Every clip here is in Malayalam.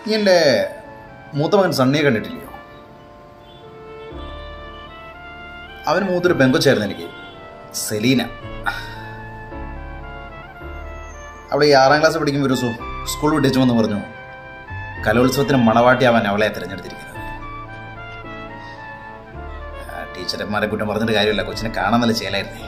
നീ എൻ്റെ മൂത്ത മകൻ സണ്ണിയെ കണ്ടിട്ടില്ലയോ അവന് മൂത്തൊരു പെങ്കൊച്ചായിരുന്നു എനിക്ക് സെലീന അവളെ ഈ ആറാം ക്ലാസ് പഠിക്കുമ്പോൾ ഒരു ദിവസം സ്കൂൾ വിട്ടിച്ചു എന്ന് പറഞ്ഞു കലോത്സവത്തിന് മണവാട്ടിയാവാൻ അവളെ തിരഞ്ഞെടുത്തിരിക്കുന്നത് ആ, ടീച്ചർമാരെ കുറ്റം പറഞ്ഞിട്ട് കാര്യമില്ല കൊച്ചിനെ കാണാൻ നല്ല ചേലായിരുന്നേ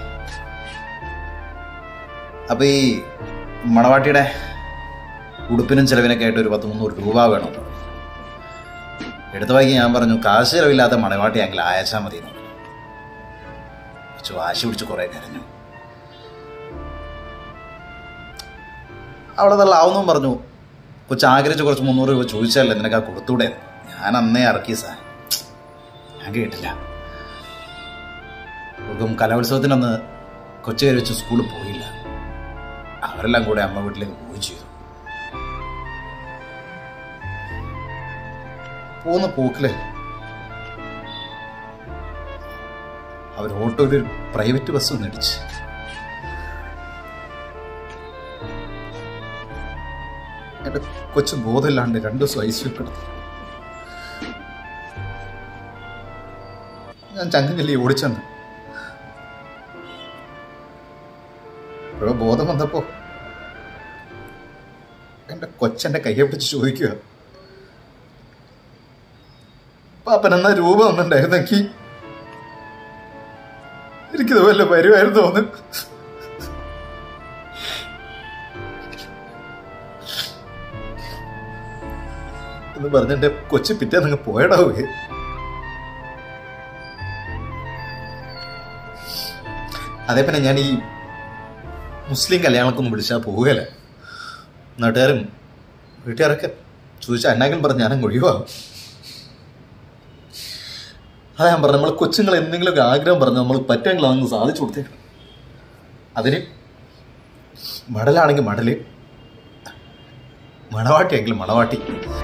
അപ്പോൾ ഈ മണവാട്ടിയുടെ ഉടുപ്പിനും ചിലവിനൊക്കെ ആയിട്ട് ഒരു പത്ത് മുന്നൂറ് രൂപ വേണം എന്ന് പറഞ്ഞു. എടുത്ത വൈകി ഞാൻ പറഞ്ഞു കാശ് ചിലവില്ലാത്ത മണവാട്ടിയാണെങ്കിൽ അയച്ചാൽ മതി എന്ന് പറഞ്ഞു. കൊച്ചു വാശി പിടിച്ച് കുറേ കരഞ്ഞു അവളെ തള്ളാവുന്നും പറഞ്ഞു കൊച്ചു ആഗ്രഹിച്ച് കുറച്ച് മുന്നൂറ് രൂപ ചോദിച്ചാലേ നിനക്ക് ആ കൊടുത്തൂടെ എന്ന്. ഞാൻ അന്നേ ഇറക്കി സാർ ഞാൻ കേട്ടില്ല ഒടുക്കം കലോത്സവത്തിനൊന്ന് കൊച്ചു കയറി വെച്ച് സ്കൂളിൽ പോയില്ല അവരെല്ലാം കൂടെ അമ്മ വീട്ടിലേക്ക് പോവുകയും ചെയ്തു പോകുന്ന പോക്കില് അവർ ഓട്ടോയിൽ ഒരു പ്രൈവറ്റ് ബസ് ഒന്ന് ഇടിച്ച് എന്റെ കൊച്ചു ബോധമില്ലാണ്ട് രണ്ടു ദിവസം ഐ സി കിടന്നു ഞാൻ ചങ്കഞ്ഞല്ലി ഓടിച്ചെന്ന് ഇപ്പോഴോ ബോധം വന്നപ്പോ എന്റെ കൊച്ചെന്റെ കയ്യെ പിടിച്ച് ചോദിക്കുക പാപ്പൻ എന്നാ രൂപ ഒന്നുണ്ടായിരുന്നെങ്കിൽ എനിക്കിത് വല്ല വരുമായിരുന്നു തോന്നുന്നു എന്ന് പറഞ്ഞ എന്റെ കൊച്ചു പിറ്റേ നിങ്ങൾ പോയടാവേ അതേപോലെ ഞാൻ ഈ മുസ്ലിം കല്യാണങ്ങൾക്കൊന്നും വിളിച്ചാൽ പോവുകയല്ല നാട്ടുകാരും വീട്ടുകാരൊക്കെ ചോദിച്ചാൽ എന്നാങ്കിലും പറഞ്ഞ് ഞാനും ഒഴിവാകും അതാ ഞാൻ പറഞ്ഞു നമ്മൾ കൊച്ചുങ്ങൾ എന്തെങ്കിലുമൊക്കെ ആഗ്രഹം പറഞ്ഞു നമ്മൾ പറ്റുമെങ്കിൽ അതൊന്ന് സാധിച്ചു കൊടുത്തേക്കണം അതിന് മടലാണെങ്കിൽ മടല് മണവാട്ടിയെങ്കിൽ മണവാട്ടി